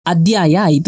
ಅಧ್ಯಾಯ ಐದು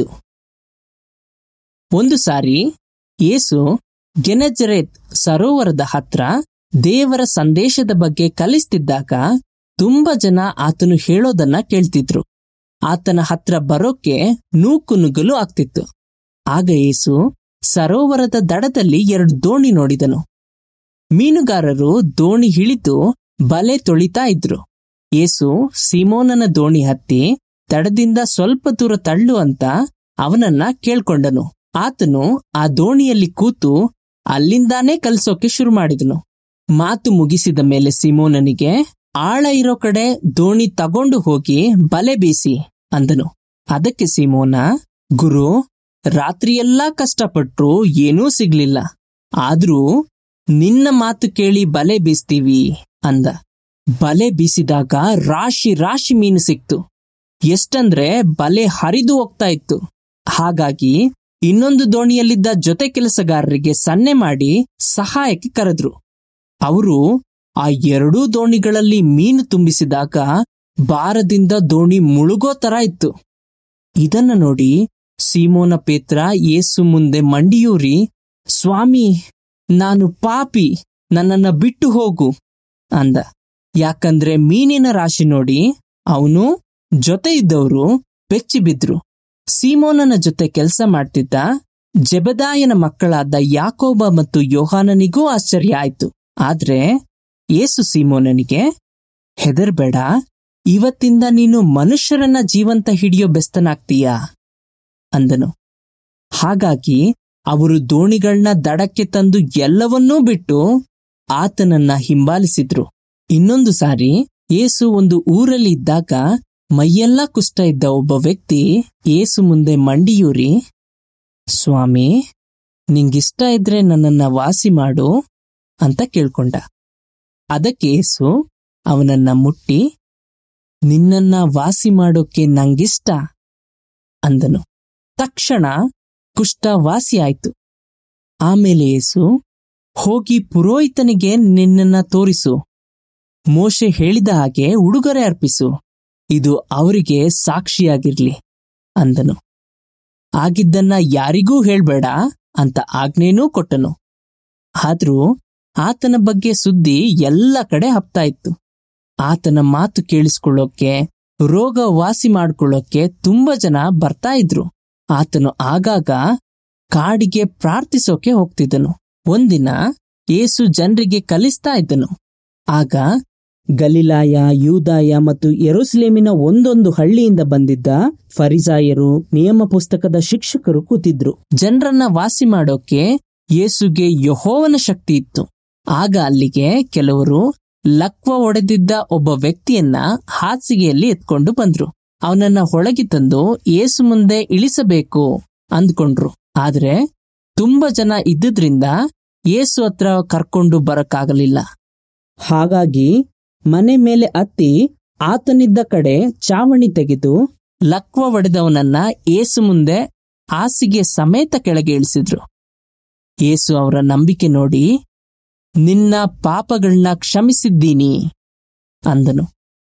ಒಂದು ಸಾರಿ ಯೇಸು ಗೆನಜರೇತ್ ಸರೋವರದ ಹತ್ರ ದೇವರ ಸಂದೇಶದ ಬಗ್ಗೆ ಕಲಿಸ್ತಿದ್ದಾಗ ತುಂಬಾ ಜನ ಆತನು ಹೇಳೋದನ್ನ ಕೇಳ್ತಿದ್ರು ಆತನ ಹತ್ರ ಬರೋಕೆ ನೂಕು ನುಗ್ಗಲು ಆಗ್ತಿತ್ತು ಆಗ ಯೇಸು ಸರೋವರದ ದಡದಲ್ಲಿ ಎರಡು ದೋಣಿ ನೋಡಿದನು ಮೀನುಗಾರರು ದೋಣಿ ಹಿಡಿದು ಬಲೆ ತೊಳಿತಾ ಇದ್ರು ಯೇಸು ಸಿಮೋನನ ದೋಣಿ ಹತ್ತಿ ದಡದಿಂದ ಸ್ವಲ್ಪ ದೂರ ತಳ್ಳು ಅಂತ ಅವನನ್ನ ಕೇಳ್ಕೊಂಡನು ಆತನು ಆ ದೋಣಿಯಲ್ಲಿ ಕೂತು ಅಲ್ಲಿಂದಾನೇ ಕಲಿಸೋಕೆ ಶುರು ಮಾಡಿದನು ಮಾತು ಮುಗಿಸಿದ ಮೇಲೆ ಸಿಮೋನನಿಗೆ ಆಳ ಇರೋ ಕಡೆ ದೋಣಿ ತಗೊಂಡು ಹೋಗಿ ಬಲೆ ಬೀಸಿ ಅಂದನು ಅದಕ್ಕೆ ಸಿಮೋನ ಗುರು ರಾತ್ರಿಯೆಲ್ಲಾ ಕಷ್ಟಪಟ್ರು ಏನೂ ಸಿಗ್ಲಿಲ್ಲ ಆದ್ರೂ ನಿನ್ನ ಮಾತು ಕೇಳಿ ಬಲೆ ಬೀಸ್ತೀವಿ ಅಂದ ಬಲೆ ಬೀಸಿದಾಗ ರಾಶಿ ರಾಶಿ ಮೀನು ಸಿಕ್ತು ಎಷ್ಟಂದ್ರೆ ಬಲೆ ಹರಿದು ಹೋಗ್ತಾ ಇತ್ತು ಹಾಗಾಗಿ ಇನ್ನೊಂದು ದೋಣಿಯಲ್ಲಿದ್ದ ಜೊತೆ ಕೆಲಸಗಾರರಿಗೆ ಸನ್ನೆ ಮಾಡಿ ಸಹಾಯಕ್ಕೆ ಕರೆದ್ರು ಅವರು ಆ ಎರಡೂ ದೋಣಿಗಳಲ್ಲಿ ಮೀನು ತುಂಬಿಸಿದಾಗ ಭಾರದಿಂದ ದೋಣಿ ಮುಳುಗೋ ತರ ಇತ್ತು ಇದನ್ನ ನೋಡಿ ಸೀಮೋನ ಪೇತ್ರ ಯೇಸು ಮುಂದೆ ಮಂಡಿಯೂರಿ ಸ್ವಾಮಿ ನಾನು ಪಾಪಿ ನನ್ನನ್ನ ಬಿಟ್ಟು ಹೋಗು ಅಂದ ಯಾಕಂದ್ರೆ ಮೀನಿನ ರಾಶಿ ನೋಡಿ ಅವನು ಜೊತೆ ಇದ್ದವರು ಬೆಚ್ಚಿ ಬಿದ್ರು ಸೀಮೋನನ ಜೊತೆ ಕೆಲಸ ಮಾಡ್ತಿದ್ದ ಜೆಬದಾಯನ ಮಕ್ಕಳಾದ ಯಾಕೋಬ ಮತ್ತು ಯೋಹಾನನಿಗೂ ಆಶ್ಚರ್ಯ ಆಯ್ತು ಆದ್ರೆ ಯೇಸು ಸೀಮೋನನಿಗೆ ಹೆದರ್ಬೇಡ ಇವತ್ತಿಂದ ನೀನು ಮನುಷ್ಯರನ್ನ ಜೀವಂತ ಹಿಡಿಯೋ ಬೆಸ್ತನಾಗ್ತೀಯಾ ಅಂದನು ಹಾಗಾಗಿ ಅವರು ದೋಣಿಗಳನ್ನ ದಡಕ್ಕೆ ತಂದು ಎಲ್ಲವನ್ನೂ ಬಿಟ್ಟು ಆತನನ್ನ ಹಿಂಬಾಲಿಸಿದ್ರು ಇನ್ನೊಂದು ಸಾರಿ ಯೇಸು ಒಂದು ಊರಲ್ಲಿ ಇದ್ದಾಗ ಮೈಯೆಲ್ಲ ಕುಷ್ಟ ಇದ್ದ ಒಬ್ಬ ವ್ಯಕ್ತಿ ಯೇಸು ಮುಂದೆ ಮಂಡಿಯೂರಿ ಸ್ವಾಮಿ ನಿಂಗಿಷ್ಟ ಇದ್ರೆ ನನ್ನನ್ನ ವಾಸಿ ಮಾಡು ಅಂತ ಕೇಳ್ಕೊಂಡ ಅದಕ್ಕೆ ಯೇಸು ಅವನನ್ನ ಮುಟ್ಟಿ ನಿನ್ನನ್ನ ವಾಸಿ ಮಾಡೋಕೆ ನಂಗಿಷ್ಟ ಅಂದನು ತಕ್ಷಣ ಕುಷ್ಠ ವಾಸಿಯಾಯ್ತು ಆಮೇಲೆ ಯೇಸು ಹೋಗಿ ಪುರೋಹಿತನಿಗೆ ನಿನ್ನನ್ನ ತೋರಿಸು ಮೋಶೆ ಹೇಳಿದ ಹಾಗೆ ಉಡುಗೊರೆ ಅರ್ಪಿಸು ಇದು ಅವರಿಗೆ ಸಾಕ್ಷಿಯಾಗಿರ್ಲಿ ಅಂದನು ಆಗಿದ್ದನ್ನ ಯಾರಿಗೂ ಹೇಳ್ಬೇಡ ಅಂತ ಆಜ್ಞೆನೂ ಕೊಟ್ಟನು ಆದ್ರೂ ಆತನ ಬಗ್ಗೆ ಸುದ್ದಿ ಎಲ್ಲ ಕಡೆ ಹಬ್ತಾ ಇತ್ತು ಆತನ ಮಾತು ಕೇಳಿಸ್ಕೊಳ್ಳೋಕೆ ರೋಗ ವಾಸಿ ಮಾಡ್ಕೊಳ್ಳೋಕೆ ತುಂಬಾ ಜನ ಬರ್ತಾ ಇದ್ರು ಆತನು ಆಗಾಗ ಕಾಡಿಗೆ ಪ್ರಾರ್ಥಿಸೋಕೆ ಹೋಗ್ತಿದ್ದನು ಒಂದಿನ ಏಸು ಜನರಿಗೆ ಕಲಿಸ್ತಾ ಇದ್ದನು ಆಗ ಗಲಿಲಾಯ ಯೂದಾಯ ಮತ್ತು ಯೆರೂಸಲೇಮಿನ ಒಂದೊಂದು ಹಳ್ಳಿಯಿಂದ ಬಂದಿದ್ದ ಫರಿಸಾಯರು ನಿಯಮ ಪುಸ್ತಕದ ಶಿಕ್ಷಕರು ಕೂತಿದ್ರು ಜನರನ್ನ ವಾಸಿ ಮಾಡೋಕೆ ಯೇಸುಗೆ ಯಹೋವನ ಶಕ್ತಿ ಇತ್ತು ಆಗ ಅಲ್ಲಿಗೆ ಕೆಲವರು ಲಕ್ವ ಒಡೆದಿದ್ದ ಒಬ್ಬ ವ್ಯಕ್ತಿಯನ್ನ ಹಾಸಿಗೆಯಲ್ಲಿ ಎತ್ಕೊಂಡು ಬಂದ್ರು ಅವನನ್ನ ಹೊಳಗಿ ತಂದು ಏಸು ಮುಂದೆ ಇಳಿಸಬೇಕು ಅಂದ್ಕೊಂಡ್ರು ಆದ್ರೆ ತುಂಬಾ ಜನ ಇದ್ದಿದ್ರಿಂದ ಏಸು ಹತ್ರ ಕರ್ಕೊಂಡು ಬರಕ್ಕಾಗಲಿಲ್ಲ ಹಾಗಾಗಿ ಮನೆ ಮೇಲೆ ಹತ್ತಿ ಆತನಿದ್ದ ಕಡೆ ಚಾವಣಿ ತೆಗೆದು ಲಕ್ವ ಒಡೆದವನನ್ನ ಏಸು ಮುಂದೆ ಹಾಸಿಗೆ ಸಮೇತ ಕೆಳಗೆ ಇಳಿಸಿದ್ರು ಏಸು ಅವರ ನಂಬಿಕೆ ನೋಡಿ ನಿನ್ನ ಪಾಪಗಳನ್ನ ಕ್ಷಮಿಸಿದ್ದೀನಿ ಅಂದನು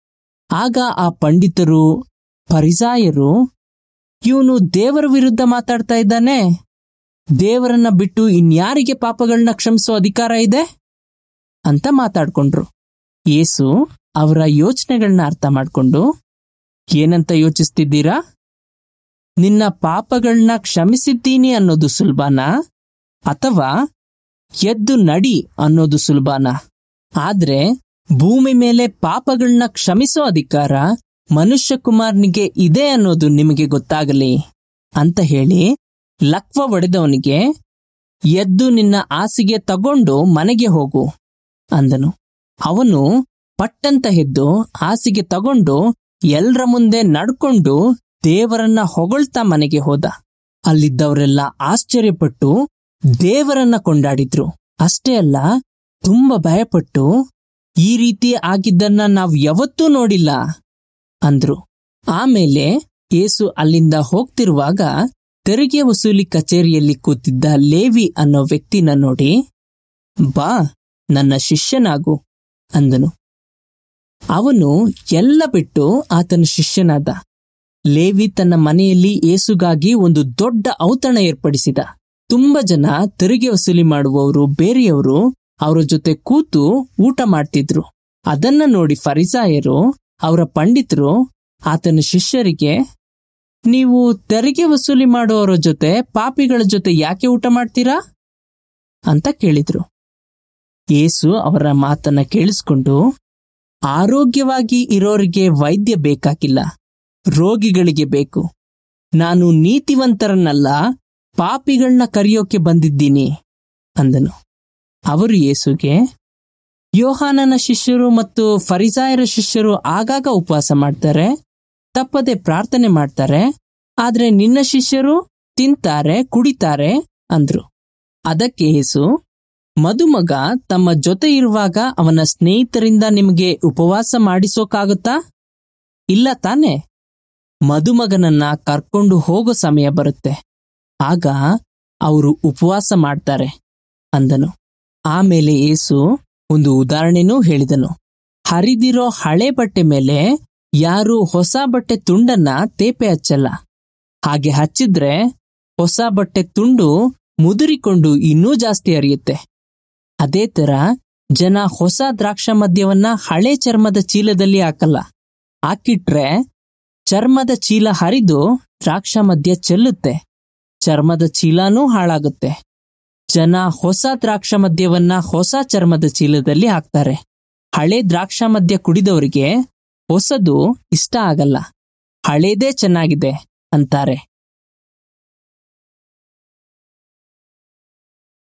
ಆಗ ಆ ಪಂಡಿತರು ಪರಿಸಾಯರು ಇವನು ದೇವರ ವಿರುದ್ಧ ಮಾತಾಡ್ತಾ ಇದ್ದಾನೆ ದೇವರನ್ನ ಬಿಟ್ಟು ಇನ್ಯಾರಿಗೆ ಪಾಪಗಳನ್ನ ಕ್ಷಮಿಸೋ ಅಧಿಕಾರ ಇದೆ ಅಂತ ಮಾತಾಡ್ಕೊಂಡ್ರು ಯೇಸು ಅವರ ಯೋಚನೆಗಳನ್ನ ಅರ್ಥ ಮಾಡ್ಕೊಂಡು ಏನಂತ ಯೋಚಿಸ್ತಿದ್ದೀರಾ ನಿನ್ನ ಪಾಪಗಳನ್ನ ಕ್ಷಮಿಸಿದ್ದೀನಿ ಅನ್ನೋದು ಸುಲಭನಾ ಅಥವಾ ಎದ್ದು ನಡಿ ಅನ್ನೋದು ಸುಲಭನ ಆದ್ರೆ ಭೂಮಿ ಮೇಲೆ ಪಾಪಗಳನ್ನ ಕ್ಷಮಿಸೋ ಅಧಿಕಾರ ಮನುಷ್ಯ ಕುಮಾರ್ನಿಗೆ ಇದೆ ಅನ್ನೋದು ನಿಮಗೆ ಗೊತ್ತಾಗಲಿ ಅಂತ ಹೇಳಿ ಲಕ್ವ ಒಡೆದವನಿಗೆ ಎದ್ದು ನಿನ್ನ ಆಸಿಗೆ ತಗೊಂಡು ಮನೆಗೆ ಹೋಗು ಅಂದನು ಅವನು ಪಟ್ಟಂತ ಎದ್ದು ಹಾಸಿಗೆ ತಗೊಂಡು ಎಲ್ರ ಮುಂದೆ ನಡ್ಕೊಂಡು ದೇವರನ್ನ ಹೊಗಳ್ತಾ ಮನೆಗೆ ಹೋದ ಅಲ್ಲಿದ್ದವರೆಲ್ಲ ಆಶ್ಚರ್ಯಪಟ್ಟು ದೇವರನ್ನ ಕೊಂಡಾಡಿದ್ರು ಅಷ್ಟೇ ಅಲ್ಲ ತುಂಬಾ ಭಯಪಟ್ಟು ಈ ರೀತಿ ಆಗಿದ್ದನ್ನ ನಾವ್ ಯಾವತ್ತೂ ನೋಡಿಲ್ಲ ಅಂದ್ರು ಆಮೇಲೆ ಏಸು ಅಲ್ಲಿಂದ ಹೋಗ್ತಿರುವಾಗ ತೆರಿಗೆ ವಸೂಲಿ ಕಚೇರಿಯಲ್ಲಿ ಕೂತಿದ್ದ ಲೇವಿ ಅನ್ನೋ ವ್ಯಕ್ತಿನ ನೋಡಿ ಬಾ ನನ್ನ ಶಿಷ್ಯನಾಗು ಅಂದನು ಅವನು ಎಲ್ಲ ಬಿಟ್ಟು ಆತನ ಶಿಷ್ಯನಾದ ಲೇವಿ ತನ್ನ ಮನೆಯಲ್ಲಿ ಏಸುಗಾಗಿ ಒಂದು ದೊಡ್ಡ ಔತಣ ಏರ್ಪಡಿಸಿದ ತುಂಬ ಜನ ತೆರಿಗೆ ವಸೂಲಿ ಮಾಡುವವರು ಬೇರೆಯವರು ಅವರ ಜೊತೆ ಕೂತು ಊಟ ಮಾಡ್ತಿದ್ರು ಅದನ್ನ ನೋಡಿ ಫರಿಸಾಯರು ಅವರ ಪಂಡಿತರು ಆತನ ಶಿಷ್ಯರಿಗೆ ನೀವು ತೆರಿಗೆ ವಸೂಲಿ ಮಾಡುವವರ ಜೊತೆ ಪಾಪಿಗಳ ಜೊತೆ ಯಾಕೆ ಊಟ ಮಾಡ್ತೀರಾ ಅಂತ ಕೇಳಿದ್ರು ಯೇಸು ಅವರ ಮಾತನ್ನ ಕೇಳಿಸ್ಕೊಂಡು ಆರೋಗ್ಯವಾಗಿ ಇರೋರಿಗೆ ವೈದ್ಯ ಬೇಕಾಗಿಲ್ಲ ರೋಗಿಗಳಿಗೆ ಬೇಕು ನಾನು ನೀತಿವಂತರನ್ನಲ್ಲ ಪಾಪಿಗಳನ್ನ ಕರೆಯೋಕೆ ಬಂದಿದ್ದೀನಿ ಅಂದನು ಅವರು ಯೇಸುಗೆ ಯೋಹಾನನ ಶಿಷ್ಯರು ಮತ್ತು ಫರಿಸಾಯರ ಶಿಷ್ಯರು ಆಗಾಗ ಉಪವಾಸ ಮಾಡ್ತಾರೆ ತಪ್ಪದೆ ಪ್ರಾರ್ಥನೆ ಮಾಡ್ತಾರೆ ಆದ್ರೆ ನಿನ್ನ ಶಿಷ್ಯರು ತಿಂತಾರೆ ಕುಡಿತಾರೆ ಅಂದ್ರು ಅದಕ್ಕೆ ಯೇಸು ಮದುಮಗ ತಮ್ಮ ಜೊತೆ ಇರುವಾಗ ಅವನ ಸ್ನೇಹಿತರಿಂದ ನಿಮಗೆ ಉಪವಾಸ ಮಾಡಿಸೋಕಾಗುತ್ತಾ ಇಲ್ಲ ತಾನೆ ಮದುಮಗನನ್ನ ಕರ್ಕೊಂಡು ಹೋಗೋ ಸಮಯ ಬರುತ್ತೆ ಆಗ ಅವರು ಉಪವಾಸ ಮಾಡ್ತಾರೆ ಅಂದನು ಆಮೇಲೆ ಏಸು ಒಂದು ಉದಾಹರಣೆನೂ ಹೇಳಿದನು ಹರಿದಿರೋ ಹಳೆ ಬಟ್ಟೆ ಮೇಲೆ ಯಾರು ಹೊಸ ಬಟ್ಟೆ ತುಂಡನ್ನ ತೇಪೆ ಹಚ್ಚಲ್ಲ ಹಾಗೆ ಹಚ್ಚಿದ್ರೆ ಹೊಸ ಬಟ್ಟೆ ತುಂಡು ಮುದುರಿಕೊಂಡು ಇನ್ನೂ ಜಾಸ್ತಿ ಹರಿಯುತ್ತೆ ಅದೇ ತರ ಜನ ಹೊಸ ದ್ರಾಕ್ಷ ಮದ್ಯವನ್ನ ಹಳೆ ಚರ್ಮದ ಚೀಲದಲ್ಲಿ ಹಾಕಲ್ಲ ಹಾಕಿಟ್ರೆ ಚರ್ಮದ ಚೀಲ ಹರಿದು ದ್ರಾಕ್ಷ ಮದ್ಯ ಚೆಲ್ಲುತ್ತೆ ಚರ್ಮದ ಚೀಲನೂ ಹಾಳಾಗುತ್ತೆ ಜನ ಹೊಸ ದ್ರಾಕ್ಷ ಮದ್ಯವನ್ನ ಹೊಸ ಚರ್ಮದ ಚೀಲದಲ್ಲಿ ಹಾಕ್ತಾರೆ ಹಳೆ ದ್ರಾಕ್ಷ ಮದ್ಯ ಕುಡಿದವರಿಗೆ ಹೊಸದು ಇಷ್ಟ ಆಗಲ್ಲ ಹಳೇದೇ ಚೆನ್ನಾಗಿದೆ ಅಂತಾರೆ